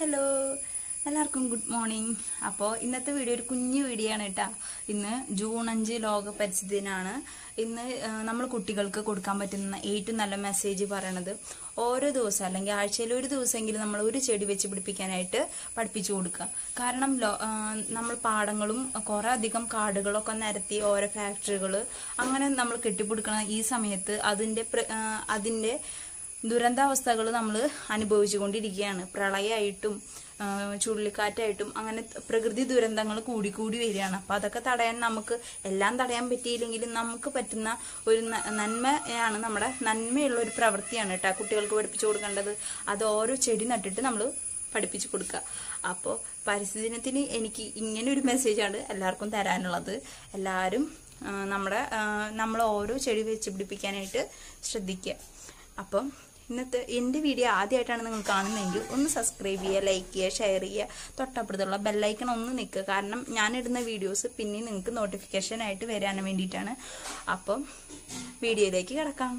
Hello എല്ലാവർക്കും good morning അപ്പോൾ ഇന്നത്തെ വീഡിയോ ഒരു കുഞ്ഞു വീഡിയോ ആണ് കേട്ടോ ഇന്ന് ജൂൺ അഞ്ച് ലോക പരിസ്ഥിതി ദിനാണ് ഇന്ന് നമ്മൾ കുട്ടികൾക്ക് കൊടുക്കാൻ പറ്റുന്ന ഏറ്റവും നല്ല മെസ്സേജ് പറയണത് ഓരോ ദിവസം അല്ലെങ്കിൽ ആഴ്ചയിൽ ഒരു ദിവസമെങ്കിലും നമ്മൾ ഒരു ചെടി വെച്ച് പിടിപ്പിക്കാനായിട്ട് പഠിപ്പിച്ചു കൊടുക്കുക കാരണം ലോ- ആ, നമ്മൾ പാടങ്ങളും കുറെ അധികം കാടുകളൊക്കെ നിരത്തി ഓരോ ഫാക്ടറികൾ അങ്ങനെ നമ്മൾ കെട്ടിപ്പിടിക്കണ ഈ സമയത്ത് അതിന്റെ പ്ര- ആ, അതിന്റെ ദുരന്താവസ്ഥകൾ നമ്മൾ അനുഭവിച്ചുകൊണ്ടിരിക്കുകയാണ് പ്രളയമായിട്ടും ആ, ചുഴലിക്കാറ്റായിട്ടും അങ്ങനെ പ്രകൃതി ദുരന്തങ്ങൾ കൂടിക്കൂടി വരികയാണ് അപ്പോൾ അതൊക്കെ തടയാൻ നമുക്ക് എല്ലാം തടയാൻ പറ്റിയില്ലെങ്കിലും നമുക്ക് പറ്റുന്ന ഒരു ന- നന്മയാണ് നമ്മുടെ നന്മയുള്ള ഒരു പ്രവൃത്തിയാണ് കേട്ടോ കുട്ടികൾക്ക് പഠിപ്പിച്ചു കൊടുക്കേണ്ടത് അത് ഓരോ ചെടി നട്ടിട്ട് നമ്മൾ പഠിപ്പിച്ചു കൊടുക്കുക അപ്പോൾ പരിസ്ഥിതി ദിനത്തിന് എനിക്ക് ഇങ്ങനെ ഒരു മെസ്സേജാണ് എല്ലാവർക്കും തരാനുള്ളത് എല്ലാവരും ആ, നമ്മുടെ നമ്മൾ ഓരോ ചെടി വെച്ച് പിടിപ്പിക്കാനായിട്ട് ശ്രദ്ധിക്കുക അപ്പം ഇന്നത്തെ എൻ്റെ വീഡിയോ ആദ്യമായിട്ടാണ് നിങ്ങൾ കാണുന്നതെങ്കിൽ ഒന്ന് സബ്സ്ക്രൈബ് ചെയ്യുക ലൈക്ക് ചെയ്യുക ഷെയർ ചെയ്യുക തൊട്ടപ്പുറത്തുള്ള ബെല്ലൈക്കൺ ഒന്ന് നിൽക്കുക കാരണം ഞാനിടുന്ന വീഡിയോസ് പിന്നെ നിങ്ങൾക്ക് നോട്ടിഫിക്കേഷൻ ആയിട്ട് വരാൻ വേണ്ടിയിട്ടാണ് അപ്പം വീഡിയോയിലേക്ക് കിടക്കാം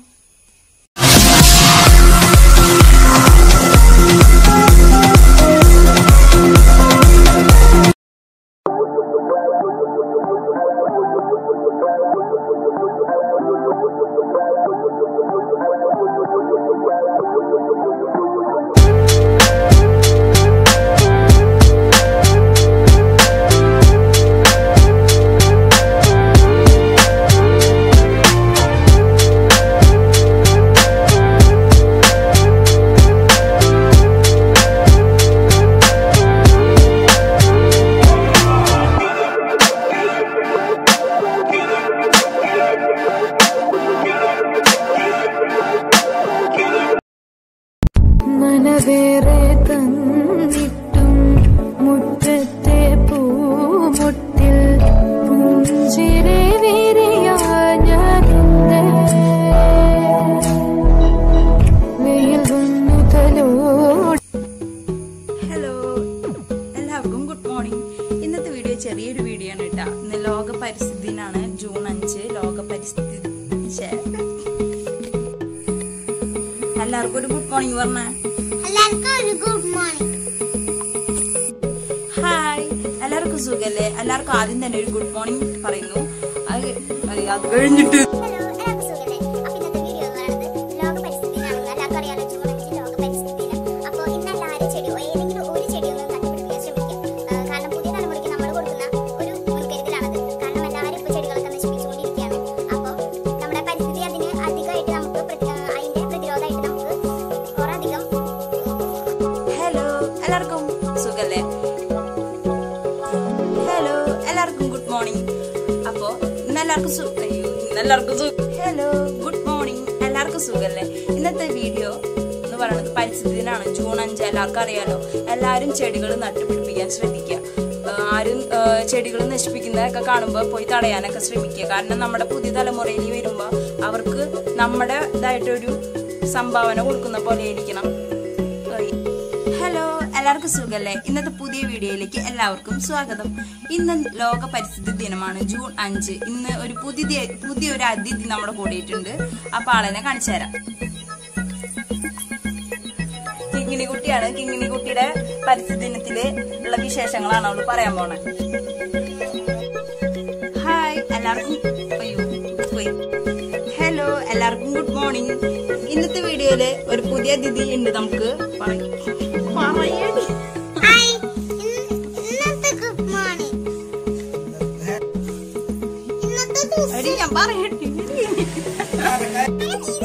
മനവേറെ തന്നിട്ടും മുറ്റത്തെ പൂമൊട്ടിൽ പുഞ്ചിരി വിരിയാഞ്ഞതുണ്ട് വെയിൽ വന്നു തലോടി ഹലോ എല്ലാവർക്കും ഗുഡ് മോർണിംഗ് ഇന്നത്തെ വീഡിയോ ചെറിയൊരു വീഡിയോ ആണ് കേട്ടോ ഇന്ന് ലോക പരിസ്ഥിതി ദിനാണ് ജൂൺ അഞ്ച് ലോക പരിസ്ഥിതി ശ്ശേ. എല്ലാവർക്കും ഒരു ഗുഡ് മോർണിംഗ് പറഞ്ഞേ എല്ലാവർക്കും ഒരു ഗുഡ് മോർണിംഗ് ഹായ് എല്ലാവർക്കും സുഖല്ലേ എല്ലാവർക്കും ആദ്യം തന്നെ ഒരു ഗുഡ് മോർണിംഗ് പറയുന്നു അത് അത് കഴിഞ്ഞിട്ട് ഹലോ എല്ലാവർക്കും സുഖല്ലേ അപ്പൊ ഇന്നത്തെ വീഡിയോ എന്ന് പറയുന്നത് ലോക പരിസ്ഥിതി ദിനമാണെന്ന് എല്ലാവർക്കും അറിയാലോ ജൂൺ അഞ്ച് ലോക പരിസ്ഥിതി ദിനം അപ്പോൾ ഇന്ന് എല്ലാവരും ചെടി ഏതെങ്കിലും ഒരു ചെടി ഒന്ന് നട്ടുപിടിപ്പിക്കാൻ ശ്രമിക്കുക ആ, കാരണം പുതിയ തലമുറയ്ക്ക് നമ്മൾ കൊടുക്കുന്ന ഒരു മുൻകരുതലാണത് കാരണം എല്ലാവരും ഇപ്പോൾ ചെടികളൊക്കെ നശിപ്പിച്ചുകൊണ്ടിരിക്കുകയാണ് അപ്പോൾ നമ്മുടെ പരിസ്ഥിതി അതിന് അധികമായിട്ട് നമുക്ക് പ്രതി- ആ, അതിന്റെ പ്രതിരോധമായിട്ട് നമുക്ക് കുറെ അധികം ഹലോ എല്ലാവർക്കും സുഖല്ലേ ഹലോ എല്ലാവർക്കും ഗുഡ് മോർണിംഗ് അപ്പോ ഇന്ന് എല്ലാവർക്കും സു അയ്യോ, ഇന്ന് എല്ലാവർക്കും സു ഹലോ ഗുഡ് മോർണിംഗ് എല്ലാവർക്കും സുഖല്ലേ ഇന്നത്തെ വീഡിയോ എന്ന് പറയുന്നത് പരിസ്ഥിതി ദിനാണ് ജൂൺ അഞ്ച് എല്ലാവർക്കും അറിയാലോ എല്ലാവരും ചെടികൾ നട്ടുപിടിപ്പിക്കാൻ ശ്രദ്ധിക്കുക ആ, ആരും ചെടികൾ നശിപ്പിക്കുന്നതൊക്കെ കാണുമ്പോൾ പോയി തടയാനൊക്കെ ശ്രമിക്കുക കാരണം നമ്മുടെ പുതിയ തലമുറയിൽ വരുമ്പോൾ അവർക്ക് നമ്മുടേതായിട്ടൊരു സംഭാവന കൊടുക്കുന്ന പോലെ ആയിരിക്കണം ഹലോ എല്ലാവർക്കും സുഖല്ലേ ഇന്നത്തെ പുതിയ വീഡിയോയിലേക്ക് എല്ലാവർക്കും സ്വാഗതം ഇന്ന് ലോക പരിസ്ഥിതി ദിനമാണ് ജൂൺ അഞ്ച് ഇന്ന് ഒരു പുതിയ പുതിയൊരു അതിഥി നമ്മുടെ കൂടിയിട്ടുണ്ട് അപ്പൊ ആളെന്നെ കാണിച്ചു തരാം കിങ്ങിണി കുട്ടിയാണ് കിങ്ങിണി കുട്ടിയുടെ പരിസ്ഥിതി ദിനത്തില് ഉള്ള വിശേഷങ്ങളാണ് അവള് പറയാൻ പോണേ ഹായ് എല്ലാവർക്കും അയ്യോ, പോയി ഹലോ എല്ലാവർക്കും ഗുഡ് മോർണിംഗ് ഇന്നത്തെ വീഡിയോയില് ഒരു പുതിയ അതിഥി ഉണ്ട് നമുക്ക് പറയ്. പറയടി. ഹായ് ഇന്നത്തെ ഗുഡ് മോർണിംഗ് ഇന്നത്തെ ദിവസം എടി, ഞാൻ പറയട്ടെ ഞാൻ